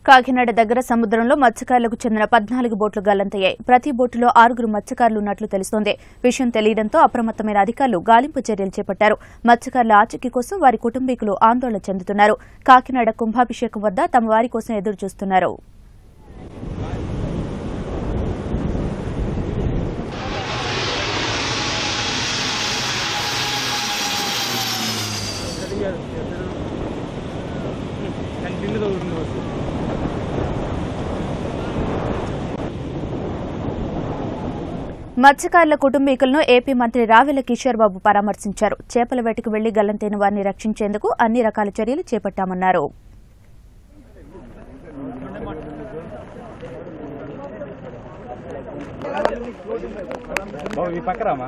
కాకినాడ దగ్గర సముద్రంలో మత్స్యకారులకు చెందిన పద్నాలుగు బోట్లు గల్లంతయ్యాయి ప్రతి బోటులో ఆరుగురు మత్స్యకారులు ఉన్నట్లు తెలుస్తోంది విషయం తెలియడంతో అప్రమత్తమైన అధికారులు గాలింపు చర్యలు చేపట్టారు మత్స్యకారుల ఆచూకీ కోసం వారి కుటుంబీకులు ఆందోళన చెందుతున్నారు కాకినాడ కుంభాభిషేకం వద్ద తమ వారి కోసం ఎదురు చూస్తున్నారు మత్స్యకారుల కుటుంబీకులను ఏపీ మంత్రి రావెల కిషోర్ బాబు పరామర్శించారు చేపల వేటకు వెళ్లి గల్లంతైన వారిని రక్షించేందుకు అన్ని రకాల చర్యలు చేపట్టామన్నారు బాబు ఈ పక్క రామా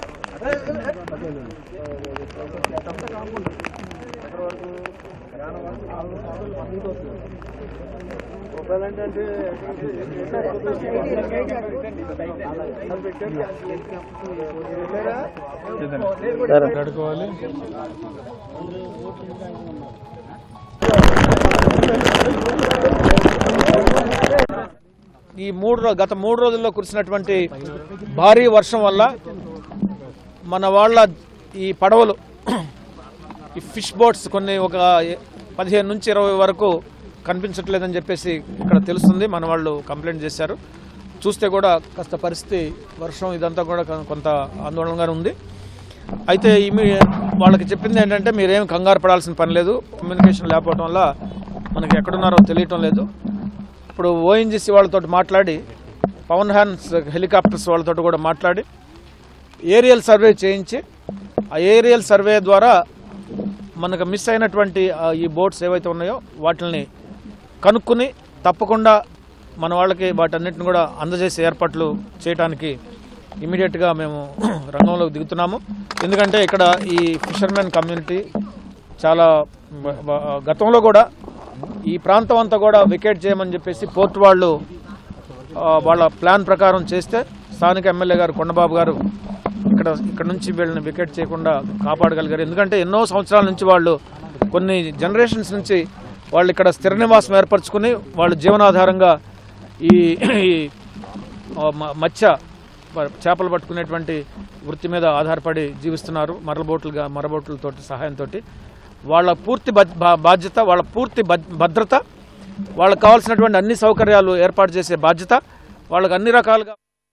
కడుకోవాలి ఈ మూడు రో- గత మూడు రోజుల్లో కురిసినటువంటి భారీ వర్షం వల్ల మన వాళ్ళ ఈ పడవలు ఈ ఫిష్ బోట్స్ కొన్ని ఒక పదిహేను నుంచి ఇరవై వరకు కనిపించట్లేదని చెప్పేసి ఇక్కడ తెలుస్తుంది మన వాళ్ళు కంప్లైంట్ చేశారు చూస్తే కూడా కాస్త పరిస్థితి వర్షం ఇదంతా కూడా కొ- కొంత ఆందోళనగానే ఉంది అయితే ఇమి వాళ్ళకి చెప్పింది ఏంటంటే మీరేం కంగారు పడాల్సిన పని లేదు కమ్యూనికేషన్ లేకపోవడం వల్ల మనకి ఎక్కడున్నారో తెలియటం లేదు ఇప్పుడు ఓఎన్జీసీ వాళ్ళతో మాట్లాడి పవన్ హ్యాన్స్ హెలికాప్టర్స్ వాళ్ళతో కూడా మాట్లాడి ఏరియల్ సర్వే చేయించి ఆ ఏరియల్ సర్వే ద్వారా మనకు మిస్ అయినటువంటి ఆ ఈ బోట్స్ ఏవైతే ఉన్నాయో వాటిని కనుక్కుని తప్పకుండా మన వాళ్ళకి వాటన్నిటిని కూడా అందజేసే ఏర్పాట్లు చేయడానికి ఇమీడియట్గా మేము రంగంలోకి దిగుతున్నాము ఎందుకంటే ఇక్కడ ఈ ఫిషర్మెన్ కమ్యూనిటీ చాలా బ- బ- గతంలో కూడా ఈ ప్రాంతం అంతా కూడా వికెట్ చేయమని చెప్పేసి పోర్ట్ వాళ్ళు ఆ, వాళ్ళ ప్లాన్ ప్రకారం చేస్తే స్థానిక ఎమ్మెల్యే గారు కొండబాబు గారు ఇక్కడ ఇక్కడ నుంచి వీళ్ళని వికెట్ చేయకుండా కాపాడగలిగారు ఎందుకంటే ఎన్నో సంవత్సరాల నుంచి వాళ్ళు కొన్ని జనరేషన్స్ నుంచి వాళ్ళు ఇక్కడ స్థిర నివాసం ఏర్పరచుకుని వాళ్ళు జీవనాధారంగా ఈ ఈ, ఆ, మ- మత్స్య ప- చేపలు పట్టుకునేటువంటి వృత్తి మీద ఆధారపడి జీవిస్తున్నారు మరబోట్లుగా మరబోట్లతోటి సహాయంతో వాళ్ళ పూర్తి బద్- బా- బాధ్యత వాళ్ళ పూర్తి భద్- భద్రత వాళ్ళకి కావాల్సినటువంటి అన్ని సౌకర్యాలు ఏర్పాటు చేసే బాధ్యత వాళ్ళకి అన్ని రకాలుగా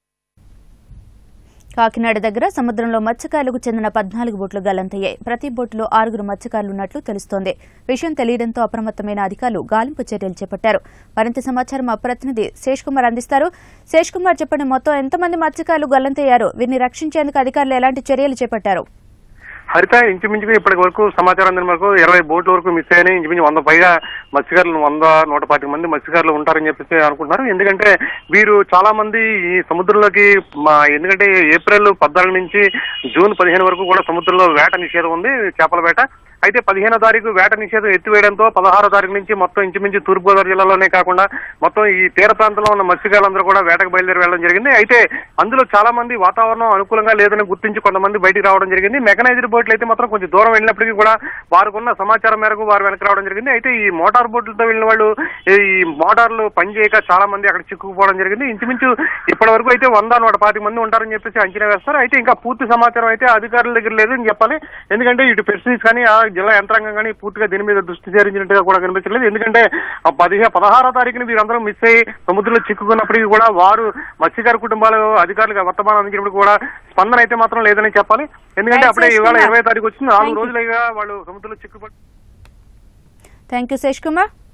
కాకినాడ దగ్గర సముద్రంలో మత్స్యకారులకు చెందిన పద్నాలుగు బోట్లు గల్లంతయ్యాయి ప్రతి బోటులో ఆరుగురు మత్స్యకారులు ఉన్నట్లు తెలుస్తోంది విషయం తెలియడంతో అప్రమత్తమైన అధికారులు గాలింపు చర్యలు చేపట్టారు మరింత సమాచారం మా ప్రతినిధి శేష్ కుమార్ అందిస్తారు శేష్ కుమార్ చెప్పండి మొత్తం ఎంతమంది మత్స్యకారులు గల్లంతయ్యారు వీరిని రక్షించేందుకు అధికారులు ఎలాంటి చర్యలు చేపట్టారు హరిత ఇంచుమించుగా ఇప్పటి వరకు సమాచారం అందిన వరకు ఇరవై బోట్ల వరకు మిస్ అయినాయి ఇంచుమించు వంద పైగా మత్స్యకారులు వంద నూట పాతిక మంది మత్స్యకారులు ఉంటారని చెప్పేసి అనుకుంటున్నారు ఎందుకంటే వీరు చాలా మంది ఈ సముద్రంలోకి మా ఎందుకంటే ఏప్రిల్ పద్నాలుగు నుంచి జూన్ పదిహేను వరకు కూడా సముద్రంలో వేట నిషేధం ఉంది చేపల వేట అయితే పదిహేనో తారీఖు వేట నిషేధం ఎత్తివేయడంతో పదహారో తారీఖు నుంచి మొత్తం ఇంచుమించు తూర్పుగోదావరి జిల్లాలోనే కాకుండా మొత్తం ఈ తీర ప్రాంతంలో ఉన్న మత్స్యకారులందరూ కూడా వేటకు బయలుదేరి వెళ్ళడం జరిగింది అయితే అందులో చాలా మంది వాతావరణం అనుకూలంగా లేదని గుర్తించి కొంతమంది బయటికి రావడం జరిగింది మెకనైజ్డ్ బోట్లు అయితే మాత్రం కొంచెం దూరం వెళ్ళినప్పటికీ కూడా వారికి ఉన్న సమాచారం మేరకు వారు వెనక్కి రావడం జరిగింది అయితే ఈ మోటార్ బోట్లతో వెళ్ళిన వాళ్ళు ఈ మోటార్లు పనిచేయక చాలా మంది అక్కడ చిక్కుకుపోవడం జరిగింది ఇంచుమించు ఇప్పటి వరకు అయితే వంద నూట పాతిక మంది ఉంటారని చెప్పేసి అంచనా వేస్తారు అయితే ఇంకా పూర్తి సమాచారం అయితే అధికారుల దగ్గర లేదు అని చెప్పాలి ఎందుకంటే ఇటు పెస్టిసైడ్స్ కానీ ఆ జిల్లా యంత్రాంగం కానీ పూర్తిగా దీని మీద దృష్టి సారించినట్టుగా కూడా కనిపించలేదు ఎందుకంటే ఆ పదిహే పదహారో తారీఖున వీరందరూ మిస్ అయ్యి సముద్రంలో చిక్కుకున్నప్పటికీ కూడా వారు మత్స్యకార కుటుంబాలు అధికారులకు వర్తమానం అందించినప్పుడు కూడా స్పందన అయితే మాత్రం లేదని చెప్పాలి ఎందుకంటే Right, అప్పుడే Seshkumar. ఇవాళ ఇరవై తారీఖు వచ్చింది నాలుగు Thank you. రోజులుగా వాళ్ళు సముద్రంలో చిక్కుపడి థ్యాంక్ యూ శేష్ కుమార్